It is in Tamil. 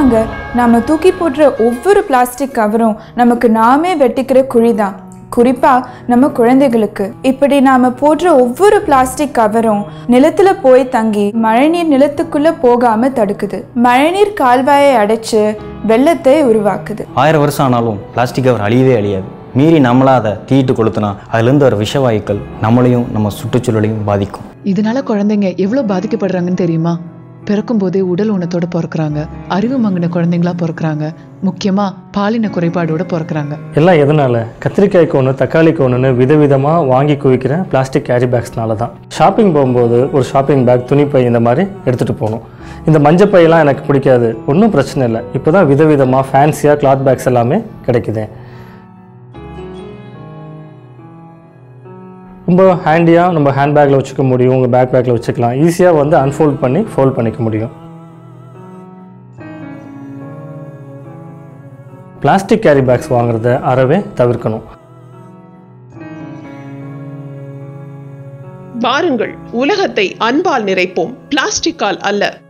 ஆமாங்க நாம தூக்கி போடுற ஒவ்வொரு பிளாஸ்டிக் கவரும் நமக்கு நாமே வெட்டிக்கிற குழிதான் குறிப்பா நம்ம குழந்தைகளுக்கு இப்படி நாம போடுற ஒவ்வொரு பிளாஸ்டிக் கவரும் நிலத்துல போய் தங்கி மழைநீர் நிலத்துக்குள்ள போகாம தடுக்குது மழைநீர் கால்வாயை அடைச்சு வெள்ளத்தை உருவாக்குது ஆயிரம் வருஷம் ஆனாலும் பிளாஸ்டிக் கவர் அழியவே அழியாது மீறி நம்மளா அதை தீயிட்டு கொளுத்துனா அதுலேருந்து வர விஷவாயுக்கள் நம்மளையும் நம்ம சுற்றுச்சூழலையும் பாதிக்கும் இதனால குழந்தைங்க எவ்வளவு பாதிக்கப்படுறாங்கன்னு தெரியுமா பிறக்கும் போதே உடல் ஊனத்தோட பிறக்கறாங்க அறிவு மங்கின குழந்தைங்களா பிறக்கறாங்க முக்கியமா பாலின குறைபாடோட பிறக்கறாங்க எல்லாம் எதனால கத்திரிக்காய்க்கு ஒன்று தக்காளிக்கு ஒன்றுன்னு விதவிதமாக வாங்கி குவிக்கிற பிளாஸ்டிக் கேரி பேக்ஸ்னால தான் ஷாப்பிங் போகும்போது ஒரு ஷாப்பிங் பேக் துணிப்பை இந்த மாதிரி எடுத்துகிட்டு போகணும் இந்த மஞ்சள் பையெல்லாம் எனக்கு பிடிக்காது ஒன்றும் பிரச்சனை இல்லை இப்போ தான் விதவிதமாக ஃபேன்சியாக கிளாத் பேக்ஸ் எல்லாமே கிடைக்குது ரொம்ப ஹேண்டியாக நம்ம ஹேண்ட்பேக்கில் வச்சுக்க முடியும் உங்கள் பேக் பேக்கில் வச்சுக்கலாம் ஈஸியாக வந்து அன்ஃபோல்ட் பண்ணி ஃபோல்ட் பண்ணிக்க முடியும் பிளாஸ்டிக் கேரி பேக்ஸ் வாங்குறத அறவே தவிர்க்கணும் வாருங்கள் உலகத்தை அன்பால் நிறைப்போம் பிளாஸ்டிக்கால் அல்ல